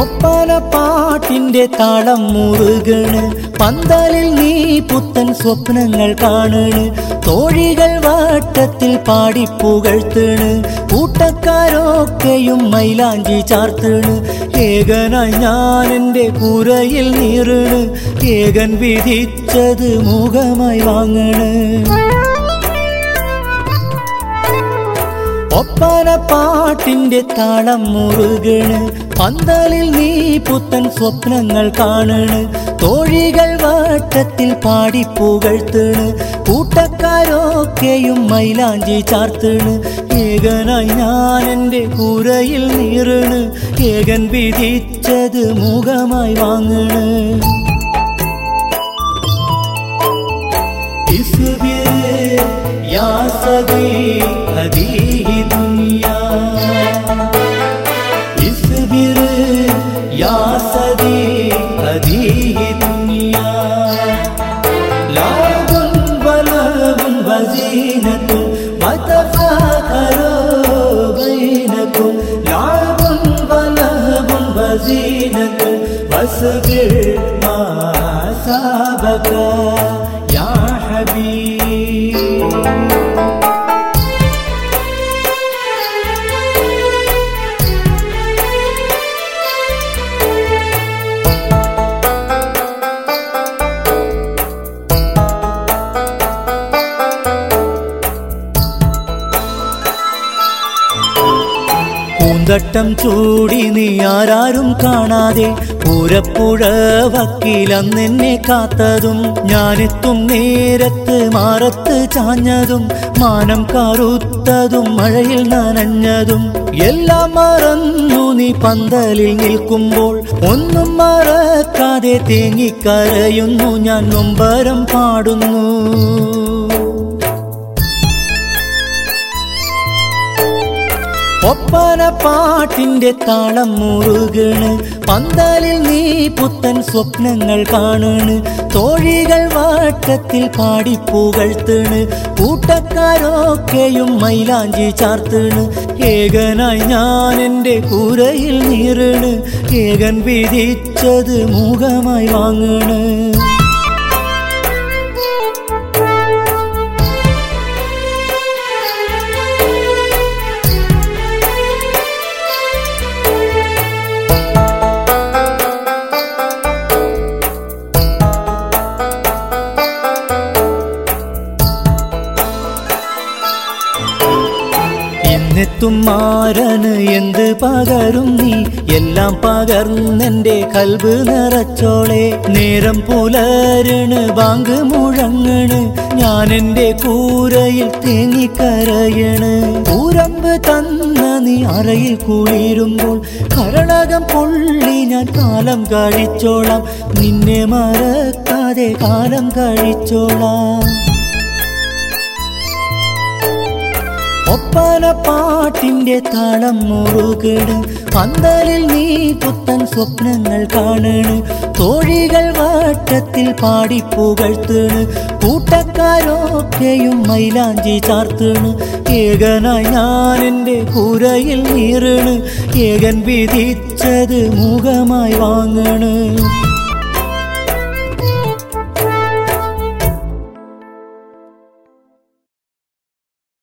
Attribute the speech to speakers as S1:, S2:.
S1: ഒപ്പന പാട്ടിന്റെ താളം മുറുകണ് പന്തലിൽ നീ പുത്തൻ സ്വപ്നങ്ങൾ കാണണ് തോഴികൾ വട്ടത്തിൽ പാടിപ്പുകഴ്ത്തണ് കൂട്ടക്കാരൊക്കെയും മൈലാഞ്ചി ചാർത്തണ് ഏകനായി ഞാൻ എൻ്റെ പുരയിൽ നീറണ് ഏകൻ വിധിച്ചത് മുഖമായി വാങ്ങണ് ഒപ്പന പാട്ടിന്റെ താളം മുറുകണ് പന്തലിൽ നീ പുത്തൻ സ്വപ്നങ്ങൾ കാണണ് തോഴികൾ വട്ടത്തിൽ പാടിപ്പുകഴ്ത്തണ് കൂട്ടക്കാരൊക്കെയും മൈലാഞ്ചി ചാർത്തണ് ഏകനായി ഞാൻ എൻ്റെ പുരയിൽ നീറണ് ഏകൻ വിധിച്ചത് മുഖമായി വാങ്ങണ് اصبر يا صديق هذه دنيا اصبر يا صديق هذه دنيا لعب ولهو وزينة وتفاخروا بينكم لعب ولهو وزينة واصبر ما أصابك يا حبيب പൂന്തട്ടം ചൂടി നീ ആരാരും കാണാതെ പൂരപ്പുഴ വക്കീലന്നെന്നെ കാത്തതും ഞാനെത്തും നേരത്ത് മാറത്ത് ചാഞ്ഞതും മാനം കറുത്തതും മഴയിൽ നനഞ്ഞതും എല്ലാം മറന്നു നീ പന്തലിൽ നിൽക്കുമ്പോൾ ഒന്നും മറക്കാതെ തേങ്ങിക്കരയുന്നു ഞാൻ നൊമ്പരം പാടുന്നു ഒപ്പന പാട്ടിന്റെ താളം മുറുകണ് പന്തലിൽ നീ പുത്തൻ സ്വപ്നങ്ങൾ കാണണ് തോഴികൾ വട്ടത്തിൽ പാടിപ്പുകഴ്ത്തണ് കൂട്ടക്കാരൊക്കെയും മൈലാഞ്ചി ചാർത്തണ് ഏകനായി ഞാൻ എൻ്റെ കൂരയിൽ നീറണ് ഏകൻ വിധിച്ചത് മുഖമായി വാങ്ങണ് ഇന്നെത്തും മാരന് എന്ത് പകരും നീ എല്ലാം പകർന്നെന്റെ കൽബ് നിറച്ചോളെ നേരം പുലരണ് ബാങ്ക് മുഴങ്ങണ് ഞാൻ എൻ്റെ കൂരയിൽ തേങ്ങിക്കരയണ് കൂരമ്പ് തന്ന നീ അറയിൽ കുളിരുമ്പോൾ കരളകം പൊള്ളി ഞാൻ കാലം കഴിച്ചോളാം നിന്നെ മറക്കാതെ കാലം കഴിച്ചോളാം ഒപ്പന പാട്ടിന്റെ താളം മുറുകണ് പന്തലിൽ നീ പുത്തൻ സ്വപ്നങ്ങൾ കാണണ് തോഴികൾ വട്ടത്തിൽ പാടിപ്പുകഴ്ത്തണ് കൂട്ടക്കാരൊക്കെയും മൈലാഞ്ചി ചാർത്തണ് ഏകനായി ഞാൻ എൻ്റെ കൂരയിൽ നീറണ് ഏകൻ വിധിച്ചത് മുഖമായി വാങ്ങണ്